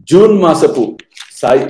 June మాసపు సాయి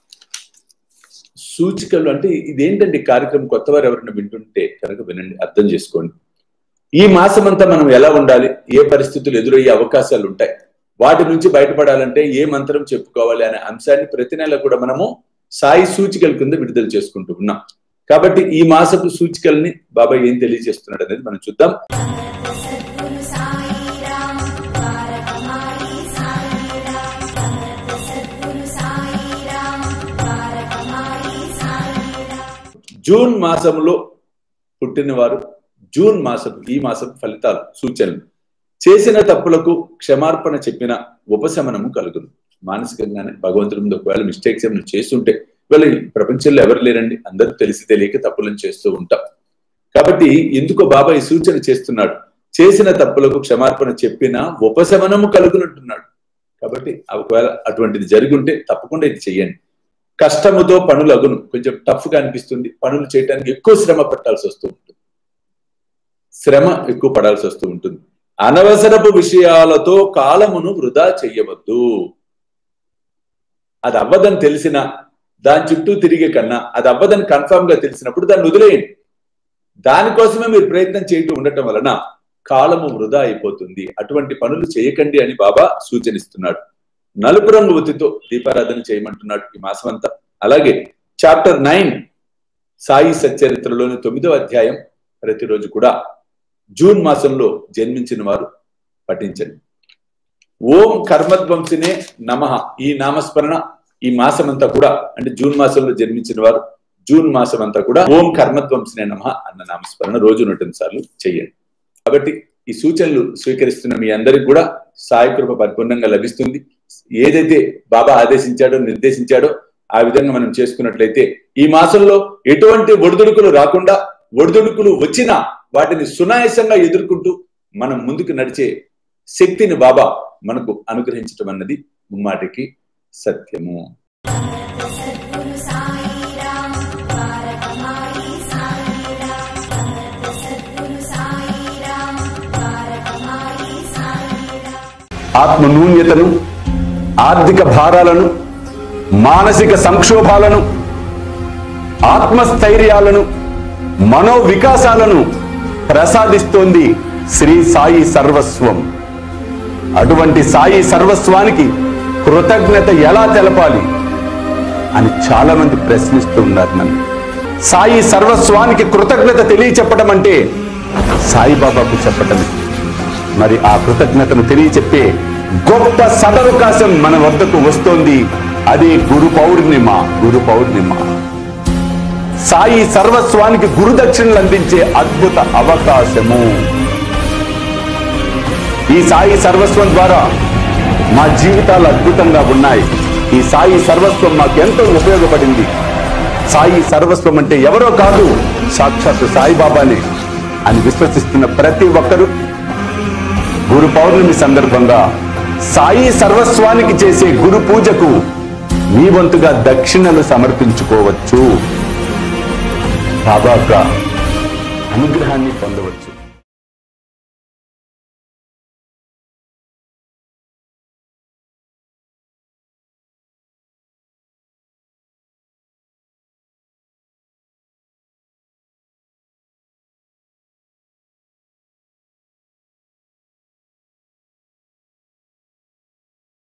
సూచికలు అంటే ఇదేంటండి ఈ కార్యక్రమం కొత్త వారు ఎవరైనా వింటుంటే కనుక వినండి అర్థం చేసుకోండి ఈ మాసం అంతా మనం ఎలా ఉండాలి ఏ పరిస్థితులు ఎదురయ్యే అవకాశాలు ఉంటాయి వాటి నుంచి బయటపడాలంటే ఏ మంత్రం చెప్పుకోవాలి అనే అంశాన్ని ప్రతి నెల కూడా మనము సాయి సూచికల కింద విడుదల చేసుకుంటూ ఉన్నాం కాబట్టి ఈ మాసపు సూచికల్ని బాబాయ్ ఏం తెలియజేస్తున్నాడు అనేది మనం చూద్దాం సద్గురు సాయిరాం ద్వారకమాయి సాయిరాం సద్గురు సాయిరాం ద్వారకమాయి సాయిరాం జూన్ మాసంలో పుట్టినవారు జూన్ మాసపు ఈ మాసపు ఫలితాలు సూచనలు చేసిన తప్పులకు క్షమార్పణ చెప్పిన ఉపశమనము కలుగును మానసికంగానే భగవంతుడి ముందు ఒకవేళ మిస్టేక్స్ ఏమైనా చేస్తుంటే వీళ్ళు ఈ ప్రపంచంలో ఎవరు లేరండి అందరూ తెలిసి తెలియక తప్పులను చేస్తూ ఉంటాం కాబట్టి ఎందుకో బాబా ఈ సూచన చేస్తున్నాడు చేసిన తప్పులకు క్షమార్పణ చెప్పిన ఉపశమనము కలుగునంటున్నాడు కాబట్టి ఒకవేళ అటువంటిది జరిగి ఉంటే తప్పకుండా ఇది చెయ్యండి కష్టముతో పనులు అగును కొంచెం టఫ్ గా అనిపిస్తుంది పనులు చేయడానికి ఎక్కువ శ్రమ పట్టాల్సి వస్తూ ఉంటుంది శ్రమ ఎక్కువ పడాల్సి వస్తూ ఉంటుంది అనవసరపు విషయాలతో కాలమును వృధా చెయ్యవద్దు అది అవ్వదని తెలిసిన దాని చుట్టూ తిరిగే కన్నా అది అవ్వదని కన్ఫర్మ్ గా తెలిసినప్పుడు దాన్ని వదిలేయండి దానికోసమే మీరు ప్రయత్నం చేయటం ఉండటం వలన కాలము వృధా అయిపోతుంది అటువంటి పనులు చేయకండి అని బాబా సూచనిస్తున్నాడు నలుపు రంగు ఒత్తితో దీపారాధన చేయమంటున్నాడు ఈ మాసం అంతా అలాగే చాప్టర్ నైన్ సాయి సచ్చరిత్రలోని తొమ్మిదో అధ్యాయం ప్రతిరోజు కూడా జూన్ మాసంలో జన్మించిన వారు పఠించండి ఓం కర్మధ్వంసినే నమ ఈ నామస్మరణ ఈ మాసం అంతా కూడా అంటే జూన్ మాసంలో జన్మించిన వారు జూన్ మాసం అంతా కూడా ఓం కర్మధ్వంసినే నమ అన్న నామస్మరణ రోజు నూట సార్లు చేయండి కాబట్టి ఈ సూచనలు స్వీకరిస్తున్న మీ అందరికి కూడా సాయి కృప పరిపూర్ణంగా లభిస్తుంది ఏదైతే బాబా ఆదేశించాడో నిర్దేశించాడో ఆ విధంగా మనం చేసుకున్నట్లయితే ఈ మాసంలో ఎటువంటి ఒడిదుడుకులు రాకుండా ఒడిదుడుకులు వచ్చినా వాటిని సునాయాసంగా ఎదుర్కొంటూ మనం ముందుకు నడిచే శక్తిని బాబా మనకు అనుగ్రహించటం అన్నది ముమ్మాటికి సత్యము సద్గురు సాయిరాం ద్వారకమాయి సాయిరాం సద్గురు సాయిరాం ద్వారకమాయి సాయిరాం ఆత్మ నూన్యతను ఆర్థిక భారాలను మానసిక సంక్షోభాలను ఆత్మస్థైర్యాలను మనోవికాసాలను ప్రసాదిస్తోంది శ్రీ సాయి సర్వస్వం అటువంటి సాయి సర్వస్వానికి కృతజ్ఞత ఎలా తెలపాలి అని చాలా మంది ప్రశ్నిస్తూ ఉన్నారు నన్ను సాయి సర్వస్వానికి కృతజ్ఞత తెలియచెప్పడం అంటే సాయిబాబాకు చెప్పటమే మరి ఆ కృతజ్ఞతను తెలియచెప్పే గొప్ప సదవకాశం మన వద్దకు వస్తోంది అదే గురు పౌర్ణిమ గురు పౌర్ణిమ సాయి సర్వస్వానికి గురుదక్షిణలు అందించే అద్భుత అవకాశము ఈ సాయి సర్వస్వం ద్వారా మా జీవితాలు అద్భుతంగా ఉన్నాయి ఈ సాయి సర్వస్వం మాకు ఎంతో ఉపయోగపడింది సాయి సర్వస్వం అంటే ఎవరో కాదు సాక్షాత్తు సాయిబాబానే అని విశ్వసిస్తున్న ప్రతి ఒక్కరూ గురు పౌర్ణమి సందర్భంగా సాయి సర్వస్వానికి చేసే గురు పూజకు మీ వంతుగా దక్షిణలు సమర్పించుకోవచ్చు బాబాగా అనుగ్రహాన్ని పొందవచ్చు